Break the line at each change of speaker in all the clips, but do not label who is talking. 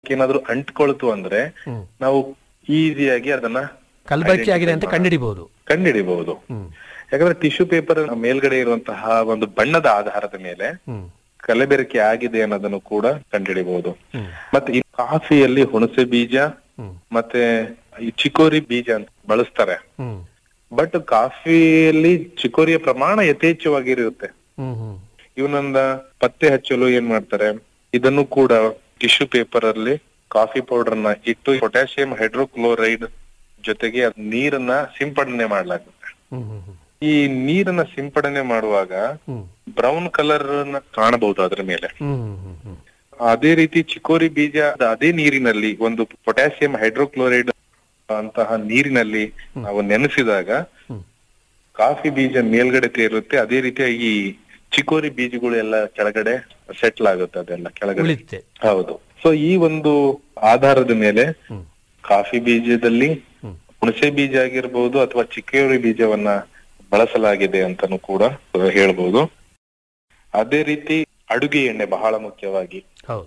ಏನಾದ್ರೂ ಅಂಟ್ಕೊಳ್ತು ಅಂದ್ರೆ
ಹ್ಮ್.
ನಾವು ಈಸಿಯಾಗಿ ಅದನ್ನ
ಕಲಬೆರಕೆ ಆಗಿದೆ ಅಂತ ಕಂಡುಹಿಡಿಬಹುದು
ಕಂಡಿಡಿಬಹುದು
ಹ್ಮ್
ಯಾಕಂದ್ರೆ ಟಿಶ್ಯೂ ಪೇಪರ್ ಮೇಲ್ಗಡೆ ಇರುವಂತಹ ಒಂದು ಬಣ್ಣದ ಆಧಾರದ ಮೇಲೆ
ಹ್ಮ್
ಕಲಬೆರಕೆ ಆಗಿದೆ ಅನ್ನೋದನ್ನು ಕೂಡ ಕಂಡುಹಿಡಿಬಹುದು
ಹ್ಮ್
ಮತ್ತೆ ಈ ಕಾಫಿಯಲ್ಲಿ ಹುಣಸೆ ಬೀಜ
ಹ್ಮ್
ಮತ್ತೆ ಈ ಚಿಕೋರಿ ಬೀಜ ಅಂತ ಬಳಸ್ತಾರೆ
ಹ್ಮ್
ಬಟ್ ಕಾಫಿಯಲ್ಲಿ ಚಿಕೋರಿಯ ಪ್ರಮಾಣ ಯಥೇಚ್ಛವಾಗಿರುತ್ತೆ
ಹ್ಮ್ ಹ್ಮ್
ಇವನನ್ನ ಪತ್ತೆ ಹಚ್ಚಲು ಏನ್ ಮಾಡ್ತಾರೆ ಇದನ್ನು ಕೂಡ ಟಿಶ್ಯೂ ಪೇಪರ್ ಅಲ್ಲಿ ಕಾಫಿ ಪೌಡರ್ ನ ಇಟ್ಟು ಪೊಟ್ಯಾಸಿಯಂ ಹೈಡ್ರೋಕ್ಲೋರೈಡ್ ಜೊತೆಗೆ ಅದ್ ನೀರನ್ನ ಸಿಂಪಡಣೆ ಮಾಡ್ಲಾಗುತ್ತೆ
ಹ್ಮ್ ಹ್ಮ್ ಹ್ಮ್
ಈ ನೀರನ್ನ ಸಿಂಪಡಣೆ ಮಾಡುವಾಗ
ಹ್ಮ್
ಬ್ರೌನ್ ಕಲರ್ ನ ಕಾಣಬಹುದು ಅದ್ರ ಮೇಲೆ
ಹ್ಮ್ ಹ್ಮ್ ಹ್ಮ್
ಅದೇ ರೀತಿ ಚಿಕೋರಿ ಬೀಜ ಅದೇ ನೀರಿನಲ್ಲಿ ಒಂದು ಪೊಟ್ಯಾಸಿಯಂ ಹೈಡ್ರೋಕ್ಲೋರೈಡ್ ಅಂತಹ ನೀರಿನಲ್ಲಿ ನಾವು ನೆನೆಸಿದಾಗ
ಹ್ಮ್
ಕಾಫಿ ಬೀಜ ಮೇಲ್ಗಡೆ ತೇರುತ್ತೆ ಅದೇ ರೀತಿ ಈ ಚಿಕೋರಿ ಬೀಜಗಳು ಎಲ್ಲ ಕೆಳಗಡೆ ಸೆಟ್ಲ್ ಆಗುತ್ತೆ ಅದೆಲ್ಲ ಕೆಳಗಡೆ
ಉಳಿತೆ
ಹೌದು ಸೊ ಈ ಒಂದು ಆಧಾರದ ಮೇಲೆ
ಹ್ಮ್
ಕಾಫಿ ಬೀಜದಲ್ಲಿ
ಹ್ಮ್
ಹುಣಸೆ ಬೀಜ ಆಗಿರ್ಬೋದು ಅಥವಾ ಚಿಕ್ಕೋರಿ ಬೀಜವನ್ನ ಬಳಸಲಾಗಿದೆ ಅಂತಾನು ಕೂಡ ಹೇಳ್ಬೋದು ಅದೇ ರೀತಿ ಅಡುಗೆ ಎಣ್ಣೆ ಬಹಳ ಮುಖ್ಯವಾಗಿ
ಹೌದು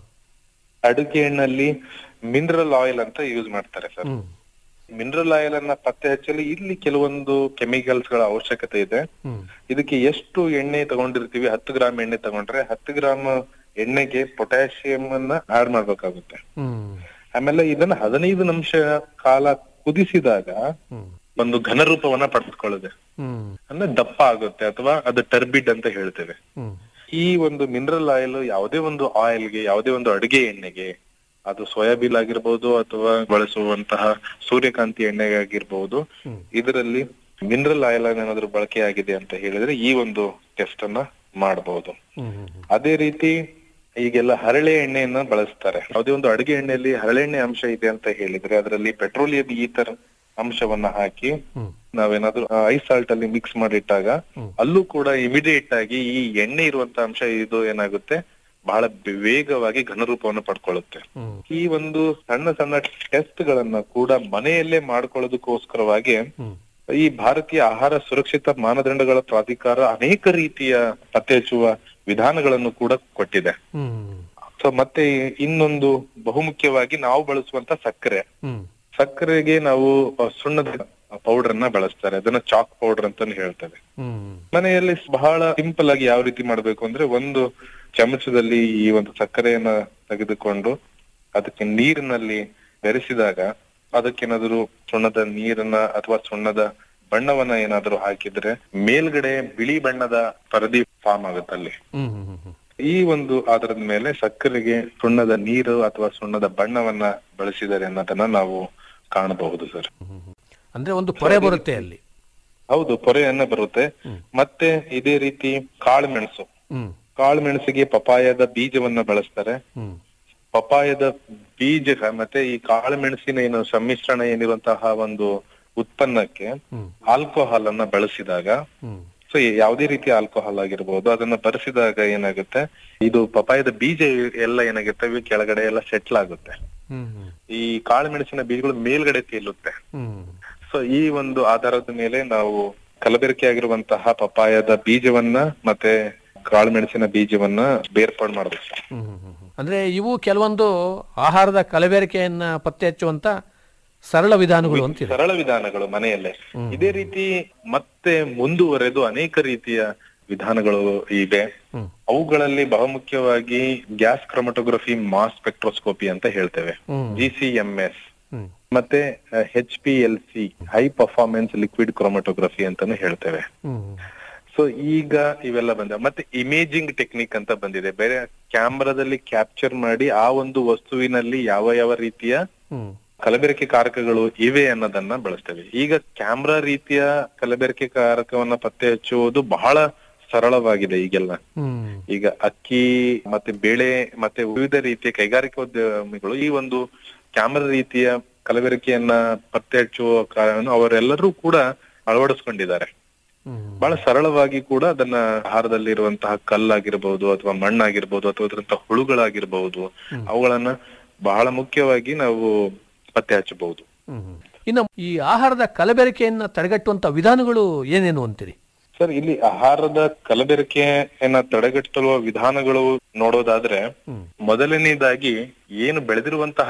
ಅಡುಗೆ ಎಣ್ಣಲ್ಲಿ ಮಿನರಲ್ ಆಯಿಲ್ ಅಂತ ಯೂಸ್ ಮಾಡ್ತಾರೆ ಸರ್
ಹ್ಮ್
ಮಿನರಲ್ ಆಯಿಲ್ ಅನ್ನ ಪತ್ತೆ ಹಚ್ಚಲು ಇಲ್ಲಿ ಕೆಲವೊಂದು ಕೆಮಿಕಲ್ಸ್ ಗಳ ಅವಶ್ಯಕತೆ ಇದೆ
ಹ್ಮ್
ಇದಕ್ಕೆ ಎಷ್ಟು ಎಣ್ಣೆ ತಗೊಂಡಿರ್ತೀವಿ ಹತ್ತು ಗ್ರಾಮ್ ಎಣ್ಣೆ ತಗೊಂಡ್ರೆ ಹತ್ತು ಗ್ರಾಮ್ ಎಣ್ಣೆಗೆ ಪೊಟ್ಯಾಸಿಯಂ ಅನ್ನ ಆಡ್ ಮಾಡ್ಬೇಕಾಗುತ್ತೆ
ಹ್ಮ್
ಆಮೇಲೆ ಇದನ್ನ ಹದಿನೈದು ನಿಮಿಷ ಕಾಲ ಕುದಿಸಿದಾಗ
ಹ್ಮ್
ಒಂದು ಘನ ರೂಪವನ್ನ ಪಡೆದುಕೊಳ್ಳುತ್ತೆ
ಹ್ಮ್
ಅಂದ್ರೆ ದಪ್ಪ ಆಗುತ್ತೆ ಅಥವಾ ಅದು ಟರ್ಬಿಡ್ ಅಂತ ಹೇಳ್ತೇವೆ
ಹ್ಮ್
ಈ ಒಂದು ಮಿನರಲ್ ಆಯಿಲ್ ಯಾವುದೇ ಒಂದು ಆಯಿಲ್ಗೆ ಯಾವುದೇ ಒಂದು ಅಡುಗೆ ಎಣ್ಣೆಗೆ ಅದು ಸೋಯಾಬೀನ್ ಆಗಿರ್ಬೋದು ಅಥವಾ ಬಳಸುವಂತಹ ಸೂರ್ಯಕಾಂತಿ ಎಣ್ಣೆ ಆಗಿರ್ಬೋದು
ಹ್ಮ್.
ಇದರಲ್ಲಿ ಮಿನರಲ್ ಆಯಿಲ್ ಏನಾದ್ರು ಬಳಕೆ ಆಗಿದೆ ಅಂತ ಹೇಳಿದ್ರೆ ಈ ಒಂದು ಟೆಸ್ಟ್ ಅನ್ನ ಮಾಡಬಹುದು
ಹ್ಮ್ ಹ್ಮ್
ಅದೇ ರೀತಿ ಈಗೆಲ್ಲ ಹರಳೆ ಎಣ್ಣೆಯನ್ನ ಬಳಸ್ತಾರೆ ಯಾವುದೇ ಒಂದು ಅಡುಗೆ ಎಣ್ಣೆಯಲ್ಲಿ ಹರಳೆಣ್ಣೆ ಅಂಶ ಇದೆ ಅಂತ ಹೇಳಿದ್ರೆ ಅದರಲ್ಲಿ ಪೆಟ್ರೋಲಿಯಂ ಈಥರ್ ಅಂಶವನ್ನ ಹಾಕಿ
ಹ್ಮ್
ನಾವೇನಾದ್ರೂ ಐಸ್ ಸಾಲ್ಟ್ ಅಲ್ಲಿ ಮಿಕ್ಸ್ ಮಾಡಿಟ್ಟಾಗ
ಹ್ಮ್.
ಅಲ್ಲೂ ಕೂಡ ಇಮಿಡಿಯೇಟ್ ಆಗಿ ಈ ಎಣ್ಣೆ ಇರುವಂತ ಅಂಶ ಇದು ಏನಾಗುತ್ತೆ ಬಹಳ ವೇಗವಾಗಿ ಘನರೂಪವನ್ನು ಪಡ್ಕೊಳ್ಳುತ್ತೆ
ಹ್ಮ್
ಈ ಒಂದು ಸಣ್ಣ ಸಣ್ಣ ಟೆಸ್ಟ್ ಗಳನ್ನ ಕೂಡ ಮನೆಯಲ್ಲೇ ಮಾಡ್ಕೊಳ್ಳೋದಕ್ಕೋಸ್ಕರವಾಗಿ
ಹ್ಮ್
ಈ ಭಾರತೀಯ ಆಹಾರ ಸುರಕ್ಷಿತ ಮಾನದಂಡಗಳ ಪ್ರಾಧಿಕಾರ ಅನೇಕ ರೀತಿಯ ಪತ್ತೆ ಹಚ್ಚುವ ವಿಧಾನಗಳನ್ನು ಕೂಡ ಕೊಟ್ಟಿದೆ
ಹ್ಮ್
ಸೊ ಮತ್ತೆ ಇನ್ನೊಂದು ಬಹುಮುಖ್ಯವಾಗಿ ನಾವು ಬಳಸುವಂತ ಸಕ್ಕರೆ
ಹ್ಮ್
ಸಕ್ಕರೆಗೆ ನಾವು ಅಹ್, ಸುಣ್ಣದ ಪೌಡರ್ ನ ಬಳಸ್ತಾರೆ ಅದನ್ನ ಚಾಕ್ ಪೌಡರ್ ಅಂತಾನು ಹೇಳ್ತೇವೆ
ಹ್ಮ್
ಮನೆಯಲ್ಲಿ ಬಹಳ ಸಿಂಪಲ್ ಆಗಿ ಯಾವ ರೀತಿ ಮಾಡ್ಬೇಕು ಅಂದ್ರೆ ಒಂದು ಚಮಚದಲ್ಲಿ ಈ ಒಂದು ಸಕ್ಕರೆಯನ್ನ ತೆಗೆದುಕೊಂಡು ಅದಕ್ಕೆ ನೀರಿನಲ್ಲಿ ಬೆರೆಸಿದಾಗ ಅದಕ್ಕೇನಾದ್ರು ಸುಣ್ಣದ ನೀರನ್ನ ಅಥವಾ ಸುಣ್ಣದ ಬಣ್ಣವನ್ನ ಏನಾದ್ರು ಹಾಕಿದ್ರೆ ಮೇಲ್ಗಡೆ ಬಿಳಿ ಬಣ್ಣದ ಪರದಿ ಫಾರ್ಮ್ ಆಗುತ್ತೆ ಅಲ್ಲಿ
ಹ್ಮ್ ಹ್ಮ್ ಹ್ಮ್
ಈ ಒಂದು ಆಧಾರದ ಮೇಲೆ ಸಕ್ಕರೆಗೆ ಸುಣ್ಣದ ನೀರು ಅಥವಾ ಸುಣ್ಣದ ಬಣ್ಣವನ್ನ ಬಳಸಿದರೆ ಅನ್ನೋದನ್ನ ನಾವು ಕಾಣಬಹುದು ಸರ್
ಹ್ಮ್ ಹ್ಮ್. ಅಂದ್ರೆ ಒಂದು ಪೊರೆ ಬರುತ್ತೆ ಅಲ್ಲಿ
ಹೌದು ಪೊರೆಯನ್ನ ಬರುತ್ತೆ
ಹ್ಮ್.
ಮತ್ತೆ ಇದೇ ರೀತಿ ಕಾಳು ಮೆಣಸು
ಹ್ಮ್
ಕಾಳು ಮೆಣಸಿಗೆ ಪಪಾಯದ ಬೀಜವನ್ನ ಬಳಸ್ತಾರೆ
ಹ್ಮ್
ಪಪಾಯದ ಬೀಜ ಮತ್ತೆ ಈ ಕಾಳು ಮೆಣಸಿನ ಏನು ಸಮ್ಮಿಶ್ರಣ ಏನಿರುವಂತಹ ಒಂದು ಉತ್ಪನ್ನಕ್ಕೆ
ಹ್ಮ್
ಆಲ್ಕೋಹಾಲ್ ಅನ್ನ ಬಳಸಿದಾಗ
ಹ್ಮ್
ಸೊ ಯಾವುದೇ ರೀತಿಯ ಆಲ್ಕೋಹಾಲ್ ಆಗಿರ್ಬೋದು ಅದನ್ನ ಬರೆಸಿದಾಗ ಏನಾಗುತ್ತೆ ಇದು ಪಪಾಯದ ಬೀಜ ಎಲ್ಲ ಏನಾಗುತ್ತೆ ಇವು ಕೆಳಗಡೆ ಎಲ್ಲ ಸೆಟ್ಲ್ ಆಗುತ್ತೆ
ಹ್ಮ್ ಹ್ಮ್
ಈ ಕಾಳು ಮೆಣಸಿನ ಬೀಜಗಳು ಮೇಲ್ಗಡೆ ತೇಲುತ್ತೆ
ಹ್ಮ್
ಸೊ ಈ ಒಂದು ಆಧಾರದ ಮೇಲೆ ನಾವು ಕಲಬೆರಕೆ ಆಗಿರುವಂತಹ ಪಪಾಯದ ಬೀಜವನ್ನ ಮತ್ತೆ ಕಾಳು ಮೆಣಸಿನ ಬೀಜವನ್ನ ಬೇರ್ಪಾಡು ಮಾಡಬೇಕು
ಹ್ಮ್ ಹ್ಮ್ ಹ್ಮ್ ಹ್ಮ್. ಅಂದ್ರೆ ಇವು ಕೆಲವೊಂದು ಆಹಾರದ ಕಲಬೆರಕೆಯನ್ನ ಪತ್ತೆ ಹಚ್ಚುವಂತ ಸರಳ ವಿಧಾನಗಳು ಅಂತೀರ
ಸರಳ ವಿಧಾನಗಳು ಮನೆಯಲ್ಲೇ ಇದೇ ರೀತಿ ಮತ್ತೆ ಮುಂದುವರೆದು ಅನೇಕ ರೀತಿಯ ವಿಧಾನಗಳು ಇವೆ
ಹ್ಮ್
ಅವುಗಳಲ್ಲಿ ಬಹುಮುಖ್ಯವಾಗಿ ಗ್ಯಾಸ್ ಕ್ರೊಮಟೋಗ್ರಫಿ ಮಾಸ್ ಸ್ಪೆಕ್ಟ್ರೋಸ್ಕೋಪಿ ಅಂತ ಹೇಳ್ತೇವೆ
ಹ್ಮ್
ಜಿ ಸಿ ಎಂ ಎಸ್
ಹ್ಮ್
ಮತ್ತೆ H P L C high performance liquid chromatography ಅಂತಾನು ಹೇಳ್ತೇವೆ
ಹ್ಮ್
ಸೊ ಈಗ ಇವೆಲ್ಲ ಬಂದ ಮತ್ತೆ ಇಮೇಜಿಂಗ್ ಟೆಕ್ನಿಕ್ ಅಂತ ಬಂದಿದೆ ಬೇರೆ ಕ್ಯಾಮ್ರಾದಲ್ಲಿ ಕ್ಯಾಪ್ಚರ್ ಮಾಡಿ ಆ ಒಂದು ವಸ್ತುವಿನಲ್ಲಿ ಯಾವ ಯಾವ ರೀತಿಯ
ಹ್ಮ್
ಕಲಬೆರಕೆ ಕಾರಕಗಳು ಇವೆ ಅನ್ನೋದನ್ನ ಬಳಸ್ತೇವೆ ಈಗ ಕ್ಯಾಮ್ರಾ ರೀತಿಯ ಕಲಬೆರಕೆ ಕಾರಕವನ್ನ ಪತ್ತೆ ಹಚ್ಚುವುದು ಬಹಳ ಸರಳವಾಗಿದೆ ಈಗೆಲ್ಲ
ಹ್ಮ್
ಈಗ ಅಕ್ಕಿ ಮತ್ತೆ ಬೇಳೆ ಮತ್ತೆ ವಿವಿಧ ರೀತಿಯ ಕೈಗಾರಿಕೋದ್ಯಮಿಗಳು ಈ ಒಂದು ಕ್ಯಾಮ್ರಾ ರೀತಿಯ ಕಲಬೆರಕೆಯನ್ನ ಪತ್ತೆ ಹಚ್ಚುವ ಕಾರಣ ಅವರೆಲ್ಲರೂ ಕೂಡ ಅಳವಡಿಸ್ಕೊಂಡಿದ್ದಾರೆ
ಹ್ಮ್
ಬಹಳ ಸರಳವಾಗಿ ಕೂಡ ಅದನ್ನ ಆಹಾರದಲ್ಲಿರುವಂತಹ ಕಲ್ಲಾಗಿರ್ಬಹುದು ಅಥವಾ ಮಣ್ಣಾಗಿರ್ಬಹುದು ಅಥವಾ ಅದರಂತಹ ಹುಳುಗಳಾಗಿರ್ಬಹುದು ಅವುಗಳನ್ನ ಬಹಳ ಮುಖ್ಯವಾಗಿ ನಾವು ಪತ್ತೆ ಹಚ್ಚಬಹುದು
ಹ್ಮ್ ಹ್ಮ್. ಇನ್ನು ಈ ಆಹಾರದ ಕಲಬೆರಕೆಯನ್ನ ತಡೆಗಟ್ಟುವಂತ ವಿಧಾನಗಳು ಏನೇನು ಅಂತೀರಿ
ಸರ್ ಇಲ್ಲಿ ಆಹಾರದ ಕಲಬೆರಕೆಯನ್ನ ತಡೆಗಟ್ಟುವ ವಿಧಾನಗಳು ನೋಡೋದಾದ್ರೆ
ಹ್ಮ್
ಮೊದಲನೇದಾಗಿ ಏನು ಬೆಳೆದಿರುವಂತಹ